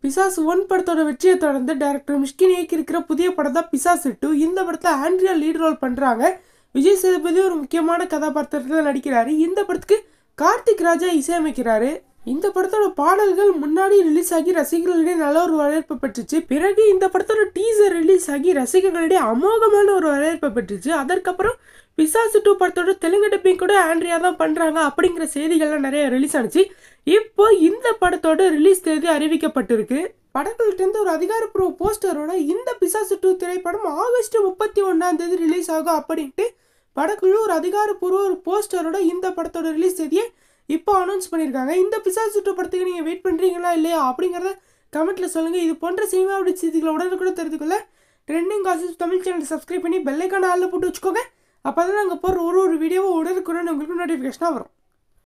பிசாசு ஒன் படத்தோட வெற்றியை தொடர்ந்து டேரக்டர் மிஷ்கின் இயக்கியிருக்கிற புதிய படம் தான் பிசாசு டூ இந்த படத்தில் ஆண்ட்ரியா லீட் ரோல் பண்ணுறாங்க விஜய் சேதுபதி ஒரு முக்கியமான கதாபாத்திரத்தில் நடிக்கிறாரு இந்த படத்துக்கு கார்த்திக் ராஜா இசையமைக்கிறாரு இந்த படத்தோட பாடல்கள் முன்னாடி ரிலீஸ் ஆகி ரசிகர்களிடையே நல்ல ஒரு வரவேற்பு பெற்றுச்சு பிறகு இந்த படத்தோட டீசர் ரிலீஸ் ஆகி ரசிகர்களிடையே அமோகமான ஒரு வரவேற்பு பெற்றுச்சு அதற்கப்புறம் பிசாசு டூ படத்தோட தெலுங்கு டப்பிங் கூட ஆண்ட்ரியா தான் பண்ணுறாங்க அப்படிங்கிற செய்திகள்லாம் நிறைய ரிலீஸ் ஆனிச்சு இப்போ இந்த படத்தோட ரிலீஸ் தேதி அறிவிக்கப்பட்டிருக்கு படங்கள்கிட்ட ஒரு அதிகாரப்பூர்வ போஸ்டரோட இந்த பிசாசு டூ திரைப்படம் ஆகஸ்ட் முப்பத்தி ஒன்றாம் தேதி ரிலீஸ் ஆகும் அப்படின்ட்டு படக்குழு ஒரு அதிகாரப்பூர்வ ஒரு போஸ்டரோட இந்த படத்தோட ரிலீஸ் தேதியை இப்போ அனௌன்ஸ் பண்ணியிருக்காங்க இந்த பிசாசு டூ படத்துக்கு நீங்கள் வெயிட் பண்ணுறீங்களா இல்லையா அப்படிங்கிறத கமெண்ட்டில் சொல்லுங்கள் இது போன்ற சினிமா அப்படி செய்திகளை உடனுக்குடன் தெரிஞ்சுக்கொள்ள trending gossip Tamil channel subscribe பண்ணி பெல்லைக்கான ஆளில் போட்டு வச்சுக்கோங்க அப்போ தான் நாங்கள் போகிற ஒரு ஒரு வீடியோவும் உடனுக்குடன் உங்களுக்கு நோட்டிஃபிகேஷனாக வரும்